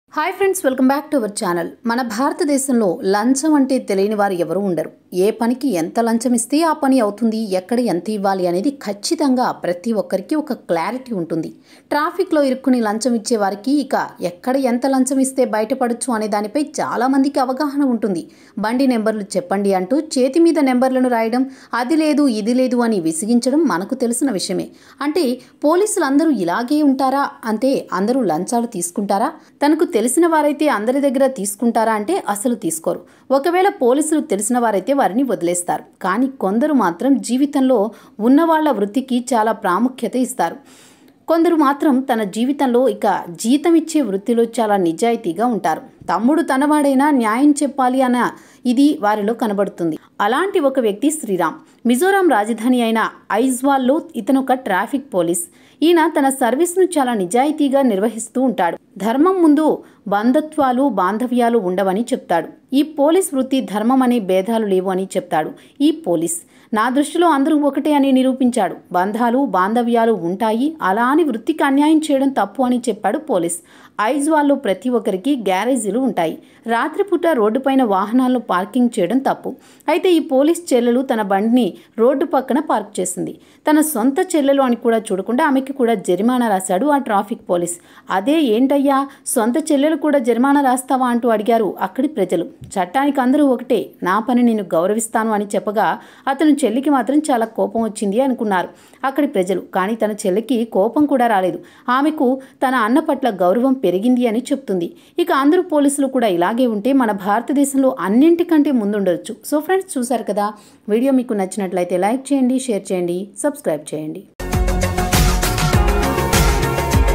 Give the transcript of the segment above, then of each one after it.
hi friends welcome back to our channel మన భారతదేశంలో లంచం అంటే తెలియని వారు ఎవరు ఉండరు ఏ పనికి ఎంత లంచం ఇస్తే ఆ పని అవుతుంది ఎక్కడ ఎంత ఇవ్వాలి అనేది ఖచ్చితంగా ప్రతి ఒక్కరికి ఒక క్లారిటీ ఉంటుంది ట్రాఫిక్లో ఇరుక్కుని లంచం ఇచ్చే వారికి ఇక ఎక్కడ ఎంత లంచం ఇస్తే బయటపడచ్చు అనే దానిపై చాలా మందికి అవగాహన ఉంటుంది బండి నెంబర్లు చెప్పండి అంటూ చేతి మీద నెంబర్లను రాయడం అది లేదు ఇది లేదు అని విసిగించడం మనకు తెలిసిన విషయమే అంటే పోలీసులు అందరూ ఇలాగే ఉంటారా అంటే అందరూ లంచాలు తీసుకుంటారా తనకు తెలిసిన వారైతే అందరి దగ్గర తీసుకుంటారా అంటే అసలు తీసుకోరు ఒకవేళ పోలీసులు తెలిసిన వారైతే వారిని వదిలేస్తారు కానీ కొందరు మాత్రం జీవితంలో ఉన్నవాళ్ల వృత్తికి చాలా ప్రాముఖ్యత ఇస్తారు కొందరు మాత్రం తన జీవితంలో ఇక జీతం ఇచ్చే వృత్తిలో చాలా నిజాయితీగా ఉంటారు తమ్ముడు తనవాడైనా న్యాయం చెప్పాలి అన్న ఇది వారిలో కనబడుతుంది అలాంటి ఒక వ్యక్తి శ్రీరామ్ మిజోరాం రాజధాని అయిన ఐజ్వాల్లో ఇతను ఒక ట్రాఫిక్ పోలీస్ ఈయన తన సర్వీస్ను చాలా నిజాయితీగా నిర్వహిస్తూ ఉంటాడు ధర్మం ముందు బంధత్వాలు బాంధవ్యాలు ఉండవని చెప్తాడు ఈ పోలీస్ వృత్తి ధర్మం అనే భేదాలు లేవు అని చెప్తాడు ఈ పోలీస్ నా దృష్టిలో అందరూ ఒకటే అని నిరూపించాడు బంధాలు బాంధవ్యాలు ఉంటాయి అలా అని వృత్తికి అన్యాయం చేయడం తప్పు అని చెప్పాడు పోలీస్ ఐజ్వాల్లో ప్రతి ఒక్కరికి గ్యారేజీలు ఉంటాయి రాత్రిపూట రోడ్డుపైన వాహనాలను పార్కింగ్ చేయడం తప్పు అయితే ఈ పోలీస్ చెల్లెలు తన బండిని రోడ్డు పక్కన పార్క్ చేసింది తన సొంత చెల్లెలు అని కూడా చూడకుండా ఆమెకి కూడా జరిమానా రాశాడు ఆ ట్రాఫిక్ పోలీస్ అదే ఏంటయ్యా సొంత చెల్లెలు కూడా జరిమానా రాస్తావా అంటూ అడిగారు అక్కడి ప్రజలు చట్టానికి అందరూ ఒకటే నా పని నేను గౌరవిస్తాను అని చెప్పగా అతను చెల్లికి మాత్రం చాలా కోపం వచ్చింది అనుకున్నారు అక్కడి ప్రజలు కానీ తన చెల్లికి కోపం కూడా రాలేదు ఆమెకు తన అన్న పట్ల గౌరవం పెరిగింది అని చెప్తుంది ఇక అందరూ పోలీసులు కూడా ఇలాగే ఉంటే మన భారతదేశంలో అన్నింటికంటే ముందుండొచ్చు సో ఫ్రెండ్స్ చూసారు కదా వీడియో మీకు నచ్చినట్లయితే లైక్ చేయండి షేర్ చేయండి సబ్స్క్రైబ్ చేయండి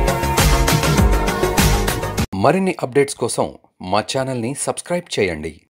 మరిన్ని అప్డేట్స్ కోసం మా ఛానల్ని సబ్స్క్రైబ్ చేయండి